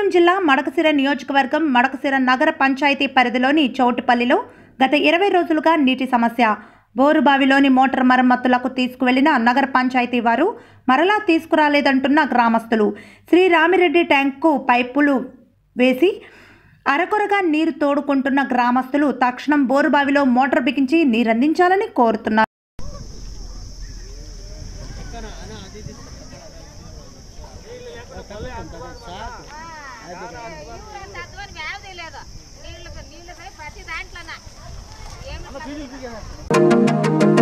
జిల్లా మడకసిర నియోజకవర్గం మడకసిర నగర పంచాయతీ పరిధిలోని చౌటిపల్లిలో గత ఇరవై రోజులుగా నీటి సమస్య బోరుబావిలోని మోటార్ మరమ్మతులకు తీసుకువెళ్లిన నగర పంచాయతీ వారు మరలా తీసుకురాలేదంటున్న గ్రామస్తులు శ్రీ రామిరెడ్డి ట్యాంకు పైపులు వేసి అరకొరగా నీరు తోడుకుంటున్న గ్రామస్తులు తక్షణం బోరుబావిలో మోటార్ బిగించి నీరందించాలని కోరుతున్నారు తత్వాన్ని వ్యాధి లేదు నీళ్ళు నీళ్ళు ప్రతి దాంట్లోనా ఏమి